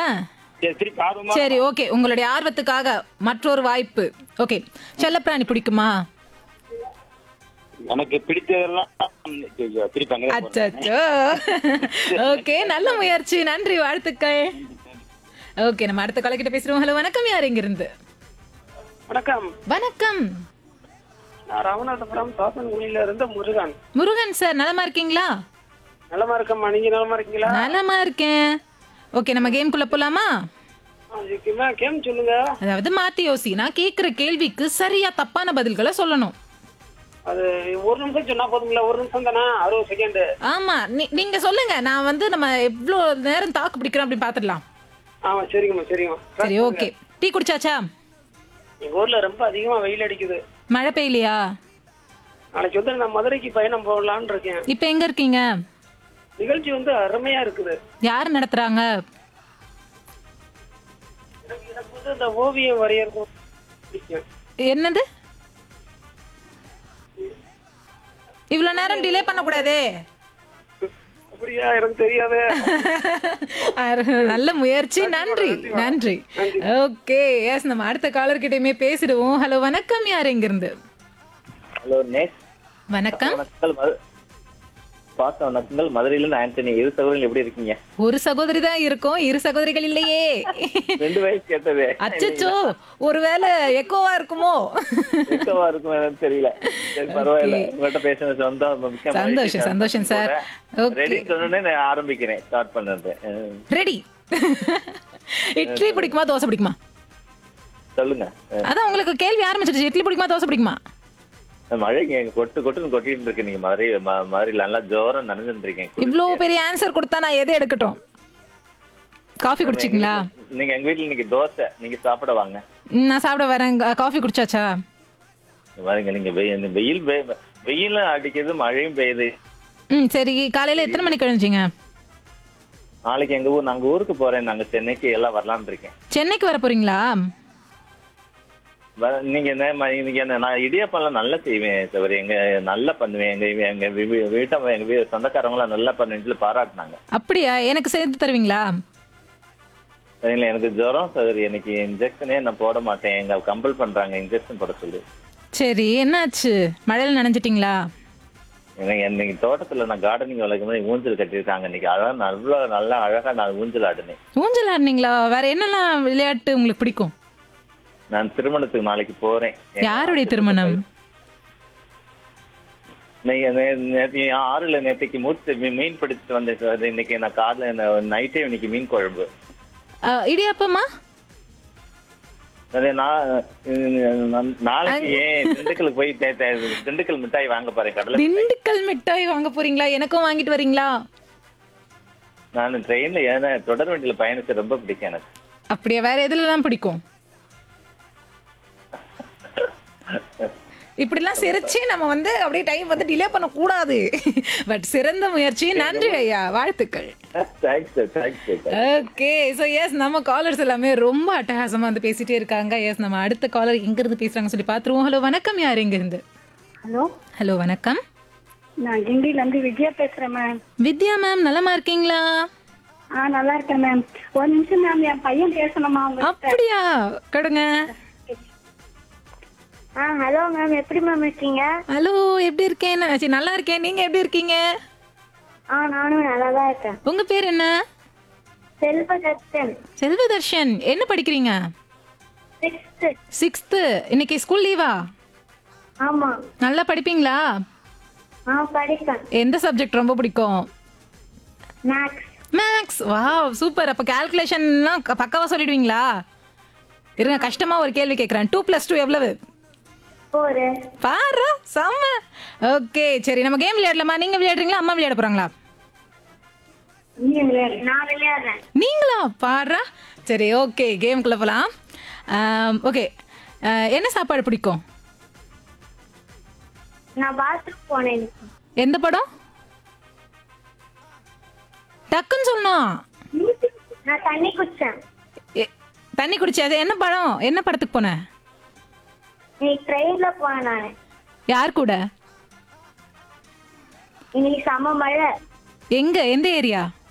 சரி திருப்பி ஆர்வமா சரி ஓகே உங்களுடைய ஆர்வத்துக்காக மற்றொரு வாய்ப்பு ஓகே செல்லப்பிராணி பிடிக்குமா எனக்கு பிடித்ததெல்லாம் திருப்பி அங்கே அச்சோ ஓகே நல்ல முயற்சி நன்றி வாழ்த்துக்கள் ஓகே நம்ம அடுத்த காலக்கிட்ட பேசுறோம் ஹலோ வணக்கம் யார் இங்க இருந்து வணக்கம் வணக்கம் நான் ராமநாதபுரம் தோசன்குடியில இருந்து முருகன் முருகன் சார் நலமா இருக்கீங்களா நலமா இருக்கம்மா நீங்க நலமா இருக்கீங்களா நலமா இருக்கேன் ஓகே நம்ம கேம்குள்ள போலாமா அதுக்குமே கேம் சொல்லுங்க அதாவது மாத்தி யோசி நான் கேக்குற கேள்விக்கு சரியா தப்பான பதில்களை சொல்லணும் அது ஒரு நிமிஷம் சொன்னா போதுங்களா ஒரு நிமிஷம் தானே அறுபது செகண்ட் ஆமா நீ- நீங்க சொல்லுங்க நான் வந்து நம்ம எவ்வளோ நேரம் தாக்கு பிடிக்கிறோம் அப்படின்னு பாத்துடலாம் ஆமா சரிங்கம்மா சரிங்கம்மா சரி ஓகே டீ குடிச்சாச்சா எங்க ஊர்ல ரொம்ப அதிகமா வெயில் அடிக்குது மழை பெய்யலையா நாளைக்கு வந்து நான் மதுரைக்கு பயணம் போகலான்னு இருக்கேன் இப்போ எங்க இருக்கீங்க நிகழ்ச்சி வந்து அருமையா இருக்குது யார் நடத்துறாங்க எனக்கு எனக்கு வந்து இந்த ஓவியம் வரையறது பிடிக்கும் என்னது இவ்வளவு நேரம் டிலே பண்ணக்கூடாதே அப்படியா எனக்கு தெரியாது நல்ல முயற்சி நன்றி நன்றி ஓகே எஸ் நம்ம அடுத்த காலர் கிட்டயுமே பேசிடுவோம் ஹலோ வணக்கம் யார் எங்க இருந்து ஹலோ நேஸ் வணக்கம் வணக்கங்கள் மது பாச வணக்கங்கள் மதுரையிலிருந்து ஆண்டனி இரு சகோதரர்கள் எப்படி இருக்கீங்க ஒரு சகோதரி தான் இருக்கும் இரு சகோதரிகள் இல்லையே ரெண்டு வயசு கேட்டது அச்சச்சோ ஒருவேளை எக்கோவா இருக்குமோ எக்கவா இருக்கும் என்னன்னு தெரியல சரி பரவாயில்ல உங்கள்கிட்ட பேசுனது சொந்தம் மிக்க மகிழ்ச்சி. சந்தோஷம், சந்தோஷம் சார். Okay. ரெடி சொன்னோடனே நான் ஆரம்பிக்கிறேன் ஸ்டார்ட் பண்றது அஹ், ரெடி இட்லி பிடிக்குமா தோசை பிடிக்குமா சொல்லுங்க அஹ், அதான் உங்களுக்கு கேள்வி ஆரம்பிச்சிருச்சு இட்லி பிடிக்குமா தோசை பிடிக்குமா மழை இங்க கொட்டு கொட்டுன்னு கொட்டிட்டு இருக்கு நீங்க மதுரை ம- மதுரையில நல்லா ஜோரம் நனைஞ்சுட்டு இருக்கேன் இவ்ளோ பெரிய ஆன்சர் கொடுத்தா நான் எதை எடுக்கட்டும் காஃபி குடிச்சிங்களா நீங்க எங்க வீட்டுல இன்னைக்கு தோசை நீங்க சாப்பிட வாங்க ம், நான் சாப்பிட வரேன் காஃபி குடிச்சாச்சா இங்க பாருங்க நீங்க வெயில் இந்த வெயில் பெய்- வெயிலும் அடிக்குது மழையும் பெய்யுது ம் சரி காலையில எத்தனை மணிக்கு எழுந்துச்சிங்க நாளைக்கு எங்க ஊர் நாங்க ஊருக்கு போறேன் நாங்க சென்னைக்கு எல்லாம் வரலாம்னு இருக்கேன் சென்னைக்கு வர போறீங்களா வ- நீங்க என்ன ம- இன்னைக்கு என்ன நான் இடியாப்பம்லாம் நல்லா செய்வேன் தவிர எங்க நல்லா பண்ணுவேன் எங்க வீ- எங்க வீ- வீ- வீட்டை எங்க வீ சொந்தக்காரங்களாம் நல்லா பண்ணுன்னு பாராட்டினாங்க அப்படியா எனக்கு சேர்த்து தருவீங்களா சரிங்களா எனக்கு ஜுரம் சரி எனக்கு இன்ஜெக்ஷனே நான் போட மாட்டேன் எங்க கம்பல் பண்றாங்க இன்ஜெக்ஷன் போட சொல்லி சரி என்னாச்சு மழையில நனைஞ்சிட்டீங்களா எனக்கு இன்னைக்கு தோட்டத்துல நான் கார்டனிங் வளர்க்கும் போது ஊஞ்சல் கட்டியிருக்காங்க இன்னைக்கு அதான் நல்லா நல்லா அழகா நான் ஊஞ்சல் ஆடினேன் ஊஞ்சல் ஆடுனீங்களா வேற என்னெல்லாம் விளையாட்டு உங்களுக்கு பிடிக்கும் நான் திருமணத்துக்கு நாளைக்கு போறேன் யாருடைய திருமணம் நீங்க நே- நேத்து ஆறுல நேற்றுக்கு மூச்சு மீ- மீன் பிடிச்சிட்டு வந்தேன் சார் இன்னைக்கு நான் காலைல நைட்டே இன்னைக்கு மீன் குழம்பு அ, இடியாப்பமா அது நான் நான் நாளைக்கு ஏன் திண்டுக்கலுக்கு போய் தே- தே- திண்டுக்கல் மிட்டாய் வாங்க போறேன் கடலை மிட்டாய். திண்டுக்கல் மிட்டாய் வாங்க போறீங்களா எனக்கும் வாங்கிட்டு வரீங்களா நான் ட்ரெயின்ல ஏன்னா தொடர் வண்டியில பயணிச்சு ரொம்ப பிடிக்கும் எனக்கு அப்படியா வேற எதுலலாம் பிடிக்கும் இப்படிலாம் சிரிச்சு நம்ம வந்து அப்படியே டைம் வந்து டிலே பண்ண கூடாது பட் சிறந்த முயற்சி நன்றி ஐயா வாழ்த்துக்கள் thanks sir thanks sir okay so yes நம்ம காலர்ஸ் எல்லாமே ரொம்ப அட்டகாசமா வந்து பேசிட்டே இருக்காங்க எஸ் நம்ம அடுத்த காலர் எங்க இருந்து பேசுறாங்க சொல்லி பாத்துருவோம் ஹலோ வணக்கம் யார் எங்க இருந்து ஹலோ ஹலோ வணக்கம் நான் கிண்டில இருந்து விஜயா பேசுறேன் மேம் வித்யா மேம் நலமா இருக்கீங்களா ஆ நல்லா இருக்கேன் மேம் ஒரு நிமிஷம் மேம் என் பையன் பேசணுமா உங்க அப்படியா கொடுங்க ஆ ஹலோ மேம் எப்படி மேம் இருக்கீங்க ஹலோ எப்படி இருக்கேன் நான் சரி, நல்லா இருக்கேன் நீங்க எப்படி இருக்கீங்க ஆ நானும் நல்லா தான் இருக்கேன் உங்க பேர் என்ன செல்வ தர்ஷன் செல்வதர்ஷன் என்ன படிக்கிறீங்க சிக்ஸ்த்து சிக்ஸ்த்து இன்னைக்கு ஸ்கூல் லீவா ஆமா நல்லா படிப்பீங்களா ஆ படிப்பேன் எந்த சப்ஜெக்ட் ரொம்ப பிடிக்கும் மேக்ஸ் மேக்ஸ் வாவ் சூப்பர் அப்போ கால்குலேஷன்லாம் பக்காவா சொல்லிடுவீங்களா இருங்க கஷ்டமா ஒரு கேள்வி கேட்குறேன் டூ ப்ளஸ் டூ எவ்வளவு ஃபோரு பாரு செம்ம ஓகே சரி நம்ம கேம் விளையாடலாமா நீங்க விளையாடுறீங்களா அம்மா விளையாட போறாங்களா நீ விளையாடு நான் விளையாடுறேன் நீங்களா பாடுறா சரி ஓகே கேமுக்குள்ள போகலாம் ஓகே என்ன சாப்பாடு பிடிக்கும் நான் பாத்ரூம் போனேன் எந்த படம் டக்குன்னு சொல்லணும் நான் தண்ணி குடிச்சேன் எ- தண்ணி குடிச்சா அது என்ன படம் என்ன படத்துக்கு போன இன்னைக்கு ட்ரெயின்ல போனேன் நான் யார் கூட இன்னைக்கு செம மழை எங்க எந்த ஏரியா